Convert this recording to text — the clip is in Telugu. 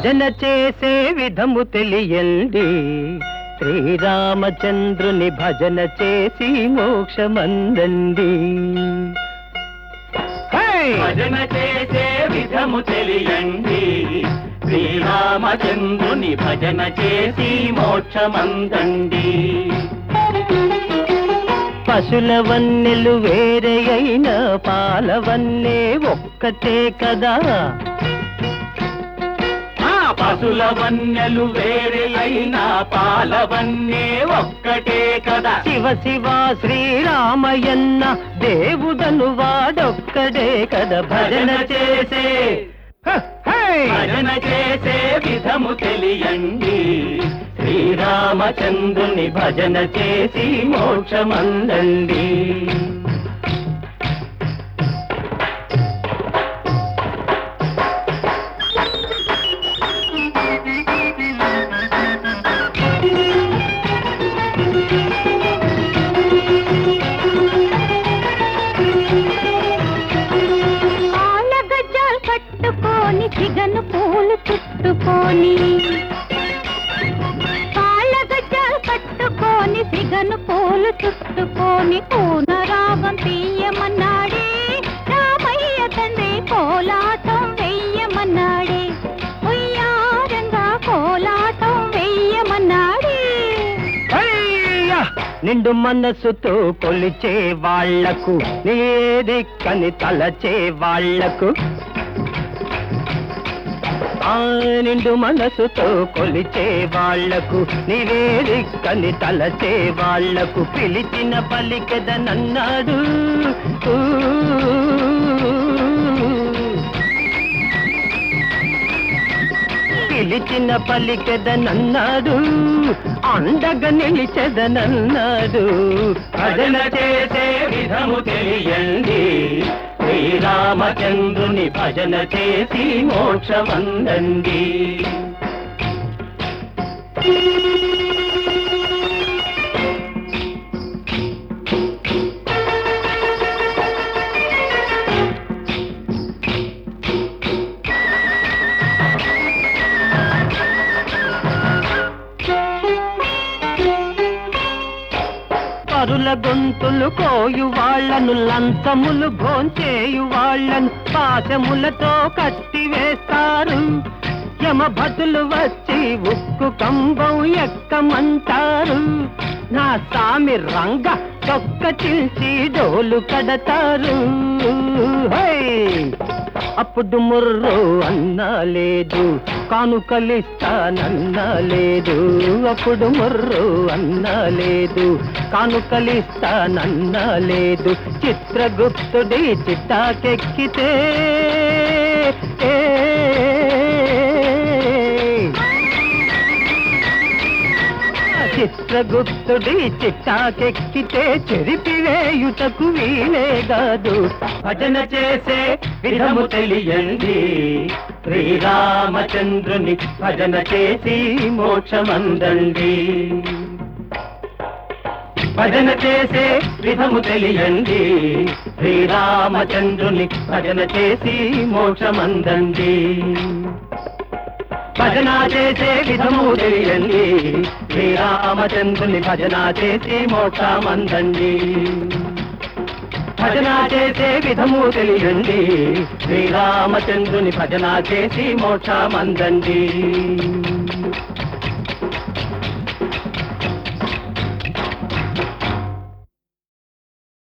భజన చేసే విధము తెలియండి శ్రీరామచంద్రుని భజన చేసి మోక్షమందండి హై! భజన చేసే విధము తెలియండి శ్రీరామచంద్రుని భజన చేసి మోక్షమందండి పశుల వన్నెలు వేరే అయినా పాలవన్నే ఒక్కటే కదా ఆ పశుల వన్యలు వేరే అయినా పాలవన్నే ఒక్కటే కదా శివ శివ శ్రీరామయ్యన్న దేవుడను వాడొక్కడే కదా భజన చేసే హ, హై! భజన చేసే విధము తెలియండి శ్రీరామచంద్రుని భజన చేసి మోక్షమందండి ఆల గజ్జాలు కట్టుకొని సిగను పూలు చుట్టుకొని కాళ్ళ గజ్జాలు కట్టుకొని సిగను పూలు చుట్టుకొని పూన రాగం తీయమన్నాడే రామయ్య తండ్రి కోలాటం వెయ్యమన్నాడే ఉయ్యారంగా కోలాటం వెయ్యమన్నాడే అయ్యా! నిండు మనసుతో కొలిచే వాళ్లకు నీదిక్కని తలచే వాళ్లకు ఆ నిండు మనసుతో కొలిచే వాళ్లకు నివేదిక్కని తలచే వాళ్లకు పిలిచిన పలికెదనన్నాడు ఊ. పిలిచిన పలికెదనన్నాడు అండగా నిలిచెదనన్నాడు భజన చేసే విధము తెలియండి శ్రీరామచంద్రుని భజన చేసి మోక్షమందండి పరుల గొంతులు కోయు వాళ్లను లంచములు భోంచేయు వాళ్లను పాశములతో కట్టివేస్తారు యమభటులు వచ్చి ఉక్కు కంబం ఎక్కమంటారు నా సామి రంగ తొక్క చిల్చి డోలు కడతారు హై! అప్పుడు ముర్రు అన్నా లేదు కానుకలిస్తానన్నా లేదు అప్పుడు ముర్రు అన్నా లేదు కానుకలిస్తానన్నా లేదు చిత్రగుప్తుడి చిట్టాకెక్కితే ఏ చిత్రగుప్తుడి చిట్టాకెక్కితే చెరిపివేయుటకు వీలే కాదు భజన చేసే విధము తెలియండి శ్రీరామచంద్రుని భజన చేసి మోక్షమందండి భజన చేసే విధము తెలియండి శ్రీరామచంద్రుని భజన చేసి మోక్షమందండి భజన చేసే విధము తెలియండి శ్రీరామచంద్రుని భజన చేసి మోక్షమందండి భజన చేసే విధము తెలియండి శ్రీరామచంద్రుని భజన చేసి మోక్షమందండి